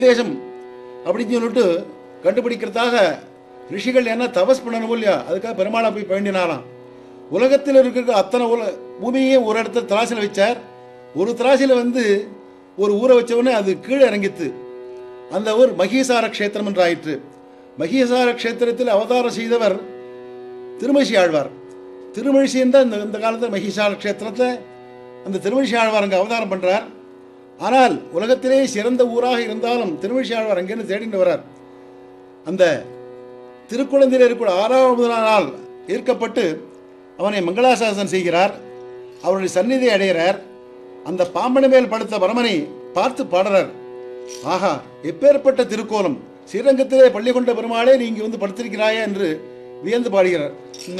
தேசம் அப்படின்னு சொல்லிட்டு கண்டுபிடிக்கிறதாக ரிஷிகள் என்ன தபஸ் பண்ணணும் இல்லையா அதுக்காக பெருமாளை போய் வேண்டினாராம் உலகத்தில் இருக்கிற அத்தனை உல பூமியே ஒரு இடத்துல திராசில் வச்சார் ஒரு திராசில் வந்து ஒரு ஊரை வச்ச உடனே அது கீழே இறங்கித்து அந்த ஊர் மகீசார க்ஷேத்திரம் என்று ஆயிற்று மகீசார க்ஷேத்திரத்தில் அவதாரம் செய்தவர் திருமழிசி ஆழ்வார் திருமழிசின்னு தான் இந்த இந்த காலத்தில் மகிஷால க்ஷேத்திரத்தில் அந்த திருமழிசி ஆழ்வார் அங்கே அவதாரம் பண்ணுறார் ஆனால் உலகத்திலே சிறந்த ஊராக இருந்தாலும் திருமழிசி ஆழ்வார் அங்கேருந்து தேடிட்டு வரார் அந்த திருக்குழந்தையில் இருக்கிற ஆறாவது நாள் ஈர்க்கப்பட்டு அவனை மங்களாசாசனம் செய்கிறார் அவருடைய சந்நிதியை அடைகிறார் அந்த பாம்பனை மேல் படுத்த பரமனை பார்த்து பாடுறார் ஆஹா எப்பேற்பட்ட திருக்கோலம் ஸ்ரீரங்கத்திலே பள்ளி கொண்ட பெருமாளே நீ இங்கே வந்து படுத்திருக்கிறாயா என்று வியந்து பாடுகிறார்